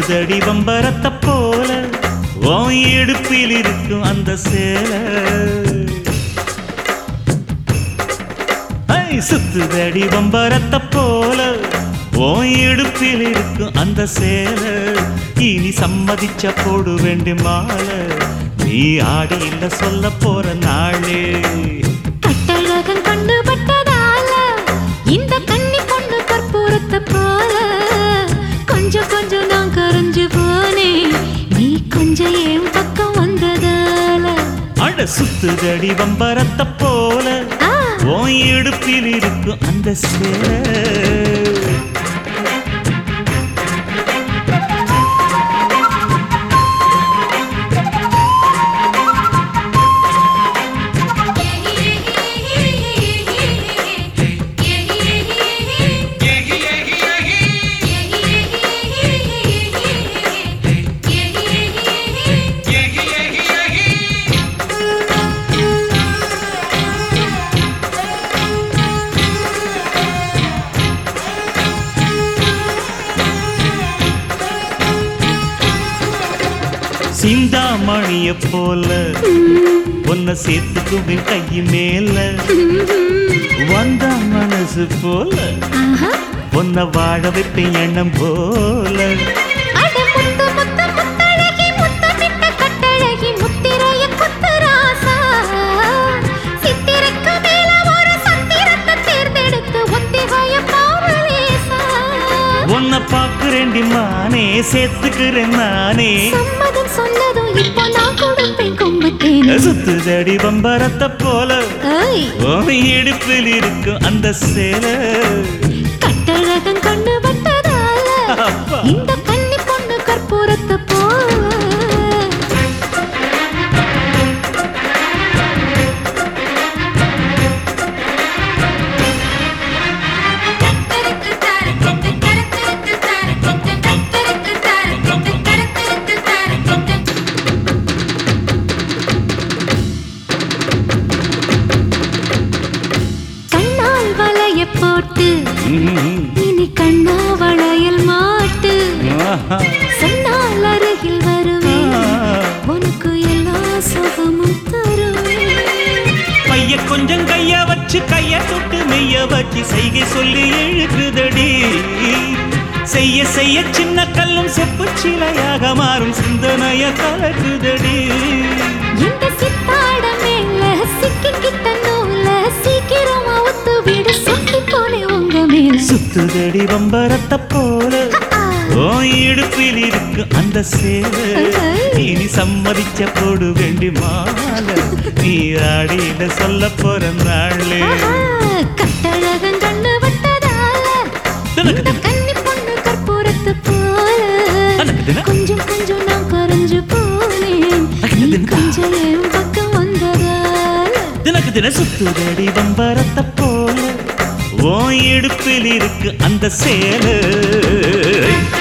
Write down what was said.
சுத்துதடி வம்பரத்தை போல உன் இடுப்பில் இருக்கும் அந்த சேலை ஐ, சுத்துதடி வம்பரத்தை போல உன் இடுப்பில் இருக்கும் அந்த சேலை இனி சம்மதிச்ச போடு வேண்டி மாலை நீ ஆடி இல்ல சொல்ல போற நாளே கட்டழகன் கண்டு பட்டதால இந்த கன்னி பொண்ணு கற்பூரத்தை போல கொஞ்சம் கொஞ்சம் நான் கரைஞ்சு போனேன் நீ கொஞ்சம் என் பக்கம் வந்ததால அட சுத்துதடி வம்பரத்தை போல ஆ, உன் இடுப்பில் இருக்கும் அந்த சேலை சிந்தாமணிய போல உன்னை சேர்த்துக்குவேன் கை மேல வந்த மனசு போல ஆஹா. உன்னை வாழ வைப்பேன் எண்ணம் போல அட முத்து முத்து முத்தழகி முத்தமிட்ட கட்டழகி முத்திரைய குத்து ராசா சித்திரைக்கு மேல ஒரு சத்திரத்தை தேர்ந்தெடுத்து ஒத்திகைய பாவலேசா உன்னை பாக்குறேண்டி மானே சேர்த்துக்கிறேன் நானே சம்மதம் சொன்னதும் இப்போ நான் கொடுப்பேன் கொம்புத்தேன் சுத்துதடி வம்பரத்தை போல ஐய் உன் இடுப்பில் இருக்கும் அந்த சேலை கட்டழகன் கண்ணு பட்டதால அப்பா. இந்த கன்னி பொண்ணு கற்பூரத்தை போல கண்ணால் வளைய போட்டு ம்ம். இனி கண்ணா வளையல் மாட்டு ஆஹா. சொன்னால் அருகில் வருவேன் உனக்கு எல்லா சுகமும் தருவேன் பைய கொஞ்சம் கைய வச்சு கைய தொட்டு மெய்ய வச்சு செய்கை சொல்லி எழுக்குதடி செய்ய செய்ய சின்ன கல்லும் செப்பு சிலையாக மாறும் சிந்தனைய கலக்குதடி இந்த சித்தாட மேல சிக்கிக்கிட்ட நூல சீக்கிரமா ஒத்து விடு சுத்தி போனே உங்க மேல சுத்துதடி வம்பரத்தை போல ஓ இடுப்பில் இருக்கு அந்த சேலை இனி சம்மதிச்ச போடு வேண்டி மாலை நீ ஆடியில சொல்ல போற நாளே ஆஹா, கட்டழகன் கண்ணு வட்டதால தனக்கு இந்த கன்னி பொண்ணு கற்பூரத்து போல தனக்கு தின. கொஞ்சம் கொஞ்சம் நான் கரைஞ்சு போனேன் தனக்கு நீ தின. கொஞ்சம் என் பக்கம் வந்ததால தினக்கு தின சுத்துதடி வம்பரத்தை போல ஓ இடுப்பில் இருக்கு அந்த சேலை